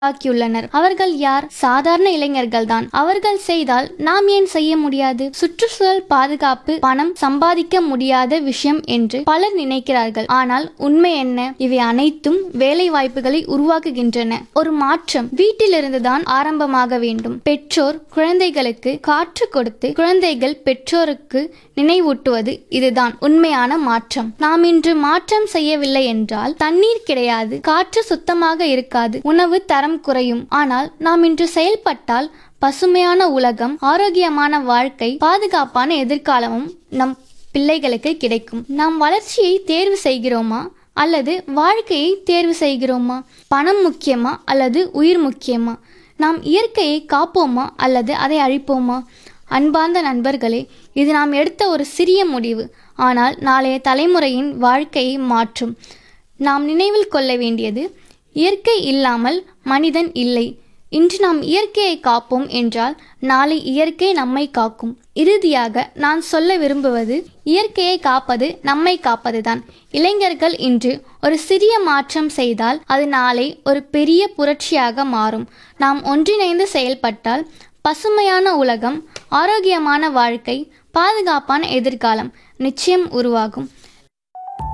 ஆக்கியுள்ளனர் அவர்கள் யார் சாதாரண இளைஞர்கள்தான் அவர்கள் செய்தால் நாம் ஏன் செய்ய முடியாது சுற்றுச்சூழல் பாதுகாப்பு பணம் சம்பாதிக்க முடியாத விஷயம் என்று பலர் நினைக்கிறார்கள் ஆனால் உண்மை என்ன இவை அனைத்தும் வேலை வாய்ப்புகளை உருவாக்குகின்றன ஒரு மாற்றம் வீட்டிலிருந்துதான் ஆரம்பமாக வேண்டும் பெற்றோர் குழந்தைகளுக்கு காற்று கொடுத்து குழந்தைகள் பெற்றோருக்கு நினைவூட்டுவது இதுதான் உண்மையான மாற்றம் நாம் இன்று மாற்றம் செய்யவில்லை என்றால் தண்ணீர் கிடையாது காற்று சுத்தமாக இருக்காது உணவு தரம் குறையும் ஆனால் நாம் இன்று செயல்பட்டால் பசுமையான உலகம் ஆரோக்கியமான வாழ்க்கை பாதுகாப்பான எதிர்காலமும் நம் பிள்ளைகளுக்கு கிடைக்கும் நாம் வளர்ச்சியை தேர்வு செய்கிறோமா அல்லது வாழ்க்கையை தேர்வு செய்கிறோமா பணம் முக்கியமா அல்லது உயிர் முக்கியமா நாம் இயற்கையை காப்போமா அல்லது அதை அழிப்போமா அன்பார்ந்த நண்பர்களே இது நாம் எடுத்த ஒரு சிறிய முடிவு ஆனால் நாளைய தலைமுறையின் வாழ்க்கையை மாற்றும் நாம் நினைவில் கொள்ள வேண்டியது இயற்கை இல்லாமல் மனிதன் இல்லை இன்று நாம் இயற்கையை காப்போம் என்றால் நாளை இயற்கை நம்மை காக்கும் இறுதியாக நான் சொல்ல விரும்புவது இயற்கையை காப்பது நம்மை காப்பதுதான் இளைஞர்கள் இன்று ஒரு சிறிய மாற்றம் செய்தால் அது நாளை ஒரு பெரிய புரட்சியாக மாறும் நாம் ஒன்றிணைந்து செயல்பட்டால் பசுமையான உலகம் ஆரோக்கியமான வாழ்க்கை பாதுகாப்பான எதிர்காலம் நிச்சயம் உருவாகும்